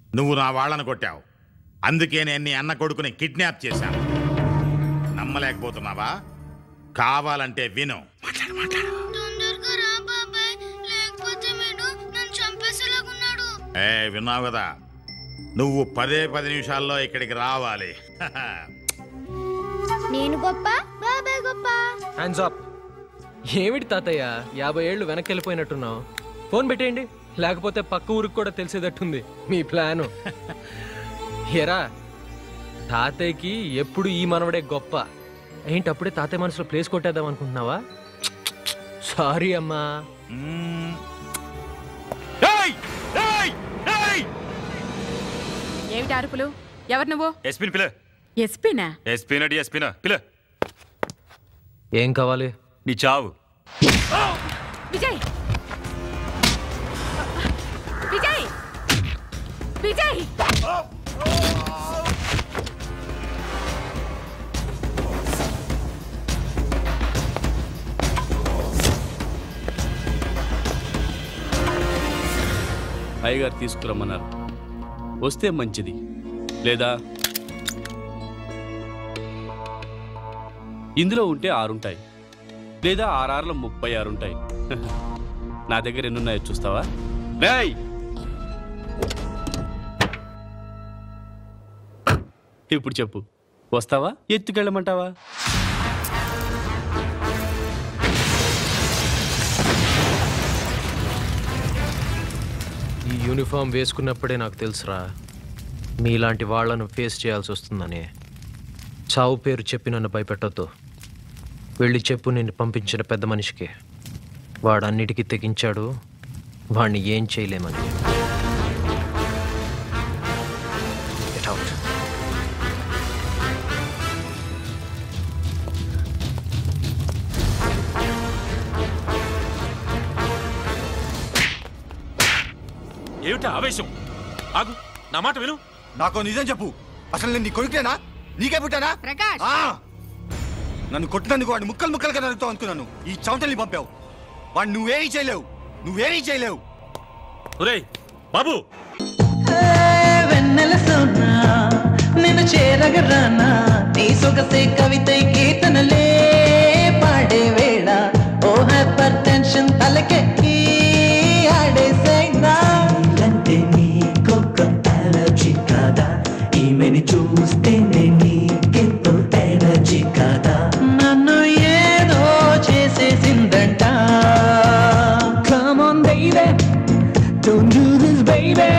నువ్వు నా వాళ్ళను కొట్టావు అందుకే నేను నీ అన్న కొడుకుని కిడ్నాప్ చేశాను నమ్మలేకపోతున్నావా కావాలంటే విను తొందరగా రా బాబాయ్ లేకపోతే వీడు నన్ను చంపేసేలాగున్నాడు ఏ విన్నావు కదా నువ్వు పదే పది నిమిషాల్లో ఇక్కడికి రావాలి నేను గొప్ప బాబాయ్ గొప్ప హ్యాండ్స్ అప్ ఏమిటి తాతయ్య యాభై ఏళ్ళు వెనక్కి వెళ్ళిపోయినట్టున్నావు ఫోన్ పెట్టేయండి లేకపోతే పక్క ఊరికి కూడా తెలిసేటట్టుంది మీ ప్లాను ఎరా తాతయ్యకి ఎప్పుడు ఈ మనవడే గొప్ప ఏంటి అప్పుడే తాతయ్య మనసులో ప్లేస్ కొట్టేద్దాం అనుకుంటున్నావా సారీ అమ్మా మ్మ్. ఏయ్! ఏయ్! ఏయ్! ఏమిటి అరుపులు ఎవరు నువ్వు ఎస్పీని పిల్ల ఎస్పీనా ఎస్పీనా డిఎస్పీనా పిల్ల ఏం కావాలి నీ చావు విజయ్ విజయ్ విజయ్ అయ్యగారు తీసుకురమ్మన్నారు వస్తే మంచిది లేదా ఇందులో ఉంటే ఆరుంటాయి లేదా ఆరారులో ముప్పై ఆరుంటాయి నా దగ్గర ఎన్నున్నాయో చూస్తావా రేయ్ ఇప్పుడు చెప్పు వస్తావా ఎత్తుకెళ్ళమంటావా ఈ యూనిఫామ్ వేసుకున్నప్పుడే నాకు తెలుసురా మీలాంటి వాళ్ళను ఫేస్ చేయాల్సి వస్తుందని చావు పేరు చెప్పి నన్ను భయపెట్టొద్దు వెళ్ళి చెప్పు నిన్ను పంపించిన పెద్ద మనిషికి వాడు అన్నిటికీ తెగించాడు వాడిని ఏం చేయలేమని Get out. ఏమిటి ఆవేశం ఆగు నా మాట విను నాకు నిజం చెప్పు అసలు నేను నీ కొడుకునేనా నీకే పుట్టానా ప్రకాష్ ఆ! నన్ను కొట్టినందుకు వాడిని ముక్కలు ముక్కలుగా నరుగుతావు అనుకున్నాను ఈ చవటల్ని పంపావు వాడిని నువ్వేమీ చేయలేవు నువ్వేమీ చేయలేవు ఒరేయ్ బాబు వెన్నెల సోనా నిన్ను చేరగరానా నీ సొగసే కవితై కీర్తనలే పాడే వేళ ఓ హైపర్ టెన్షన్ తలకెక్కి ఆడేసేనా అంటే నీకొక అలర్జీ కాదా ఈమెని చూస్తేనే నీకెంతో ఎనర్జీ కాదా నన్ను ఏదో చేసేసిందంట Come on baby Don't do this, baby.